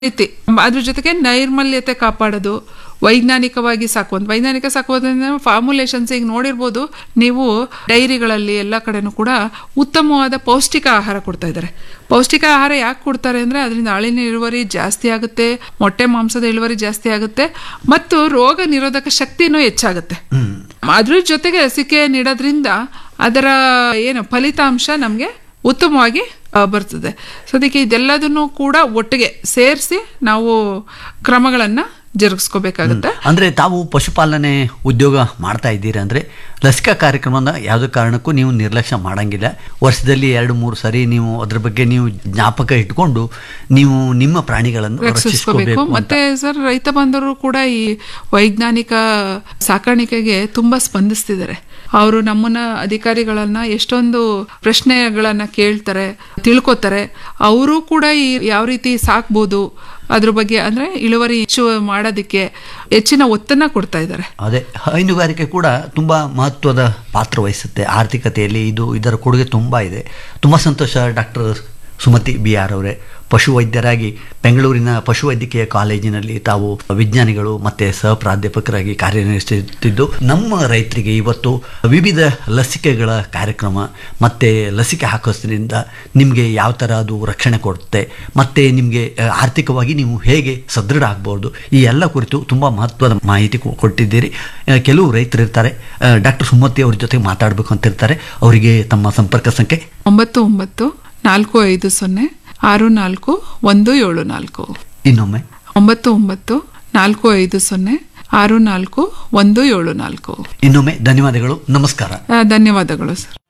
ರೀತಿ ಅದ್ರ ಜೊತೆಗೆ ನೈರ್ಮಲ್ಯತೆ ಕಾಪಾಡೋದು ವೈಜ್ಞಾನಿಕವಾಗಿ ಸಾಕುವಂತ ವೈಜ್ಞಾನಿಕ ಸಾಕುವುದರಿಂದ ಫಾರ್ಮುಲೇಷನ್ಸ್ ಈಗ ನೋಡಿರ್ಬೋದು ನೀವು ಡೈರಿಗಳಲ್ಲಿ ಎಲ್ಲ ಕಡೆನೂ ಕೂಡ ಉತ್ತಮವಾದ ಪೌಷ್ಟಿಕ ಆಹಾರ ಕೊಡ್ತಾ ಇದ್ದಾರೆ ಪೌಷ್ಟಿಕ ಆಹಾರ ಯಾಕೆ ಕೊಡ್ತಾರೆ ಅಂದ್ರೆ ಅದರಿಂದ ಹಾಲಿನ ಇಳುವರಿ ಜಾಸ್ತಿ ಆಗುತ್ತೆ ಮೊಟ್ಟೆ ಮಾಂಸದ ಇಳುವರಿ ಜಾಸ್ತಿ ಆಗುತ್ತೆ ಮತ್ತು ರೋಗ ನಿರೋಧಕ ಶಕ್ತಿನೂ ಹೆಚ್ಚಾಗುತ್ತೆ ಅದ್ರ ಜೊತೆಗೆ ಲಸಿಕೆ ನೀಡೋದ್ರಿಂದ ಅದರ ಏನು ಫಲಿತಾಂಶ ನಮಗೆ ಉತ್ತಮವಾಗಿ ಆ, ಬರ್ತದೆ ಸೊ ಅದಕ್ಕೆ ಇದೆಲ್ಲದನ್ನು ಕೂಡ ಒಟ್ಟಿಗೆ ಸೇರಿಸಿ ನಾವು ಕ್ರಮಗಳನ್ನು ಜರುಗಿಸ್ಕೋಬೇಕಾಗುತ್ತೆ ಅಂದ್ರೆ ತಾವು ಪಶುಪಾಲನೆ ಉದ್ಯೋಗ ಮಾಡ್ತಾ ಇದ್ದೀರಿ ಅಂದ್ರೆ ಲಸಿಕಾ ಕಾರ್ಯಕ್ರಮನ ಯಾವುದೇ ಕಾರಣಕ್ಕೂ ನೀವು ನಿರ್ಲಕ್ಷ್ಯ ಮಾಡಂಗಿಲ್ಲ ವರ್ಷದಲ್ಲಿ ಎರಡು ಮೂರು ಸರಿ ನೀವು ಅದ್ರ ಬಗ್ಗೆ ನೀವು ಜ್ಞಾಪಕ ಇಟ್ಕೊಂಡು ನೀವು ನಿಮ್ಮ ಪ್ರಾಣಿಗಳನ್ನು ರಕ್ಷಿಸ್ಕೋಬೇಕು ರಕ್ಷಿಸ್ಕೋಬೇಕು ಅಂತ ಮತ್ತೆ ಸರ್ ರೈತ ಬಾಂಧವರು ಕೂಡ ಈ ವೈಜ್ಞಾನಿಕ ಸಾಕಾಣಿಕೆಗೆ ತುಂಬಾ ಸ್ಪಂದಿಸ್ತಿದ್ದಾರೆ ಅವರು ನಮ್ಮನ್ನ ಅಧಿಕಾರಿಗಳನ್ನ ಎಷ್ಟೊಂದು ಪ್ರಶ್ನೆಗಳನ್ನ ಕೇಳ್ತಾರೆ ತಿಳ್ಕೊತಾರೆ ಅವರು ಕೂಡ ಈ ಯಾವ ರೀತಿ ಸಾಕ್ಬೋದು ಅದ್ರ ಬಗ್ಗೆ ಅಂದ್ರೆ ಇಳುವರಿ ಹೆಚ್ಚು ಮಾಡೋದಕ್ಕೆ ಹೆಚ್ಚಿನ ಒತ್ತನ್ನ ಕೊಡ್ತಾ ಇದ್ದಾರೆ ಅದೇ ಹೈನುಗಾರಿಕೆ ಕೂಡ ತುಂಬ ಮಹತ್ವದ ಪಾತ್ರ ವಹಿಸುತ್ತೆ ಆರ್ಥಿಕತೆಯಲ್ಲಿ ಇದು ಇದರ ಕೊಡುಗೆ ತುಂಬ ಇದೆ ತುಂಬ ಸಂತೋಷ ಡಾಕ್ಟರ್ ಸುಮತಿ ಬಿ ಆರ್ ಅವರೇ ಪಶುವೈದ್ಯರಾಗಿ ಬೆಂಗಳೂರಿನ ಪಶುವೈದ್ಯಕೀಯ ಕಾಲೇಜಿನಲ್ಲಿ ತಾವು ವಿಜ್ಞಾನಿಗಳು ಮತ್ತು ಸಹ ಪ್ರಾಧ್ಯಾಪಕರಾಗಿ ಕಾರ್ಯನಿರ್ವಹಿಸುತ್ತಿದ್ದು ನಮ್ಮ ರೈತರಿಗೆ ಇವತ್ತು ವಿವಿಧ ಲಸಿಕೆಗಳ ಕಾರ್ಯಕ್ರಮ ಮತ್ತು ಲಸಿಕೆ ಹಾಕೋದ್ರಿಂದ ನಿಮಗೆ ಯಾವ ಥರ ಅದು ರಕ್ಷಣೆ ಕೊಡುತ್ತೆ ಮತ್ತು ನಿಮಗೆ ಆ, ಆರ್ಥಿಕವಾಗಿ ನೀವು ಹೇಗೆ ಸದೃಢ ಆಗ್ಬೋದು ಈ ಎಲ್ಲ ಕುರಿತು ತುಂಬ ಮಹತ್ವದ ಮಾಹಿತಿ ಕೊ- ಕೊಟ್ಟಿದ್ದೀರಿ ಆ, ಕೆಲವು ರೈತರು ಇರ್ತಾರೆ ಡಾಕ್ಟರ್ ಸುಮತಿ ಅವ್ರ ಜೊತೆ ಮಾತಾಡಬೇಕು ಅಂತ ಇರ್ತಾರೆ ಅವರಿಗೆ ತಮ್ಮ ಸಂಪರ್ಕ ಸಂಖ್ಯೆ ಒಂಬತ್ತು ಒಂಬತ್ತು ನಾಲ್ಕು ಐದು ಸೊನ್ನೆ ಆರು ನಾಲ್ಕು ಒಂದು ಏಳು ನಾಲ್ಕು ಇನ್ನೊಮ್ಮೆ ಒಂಬತ್ತು ಒಂಬತ್ತು ನಾಲ್ಕು ಐದು ಸೊನ್ನೆ ಆರು ನಾಲ್ಕು ಒಂದು ಏಳು ನಾಲ್ಕು ಇನ್ನೊಮ್ಮೆ ಧನ್ಯವಾದಗಳು ನಮಸ್ಕಾರ ಆ, ಧನ್ಯವಾದಗಳು ಸರ್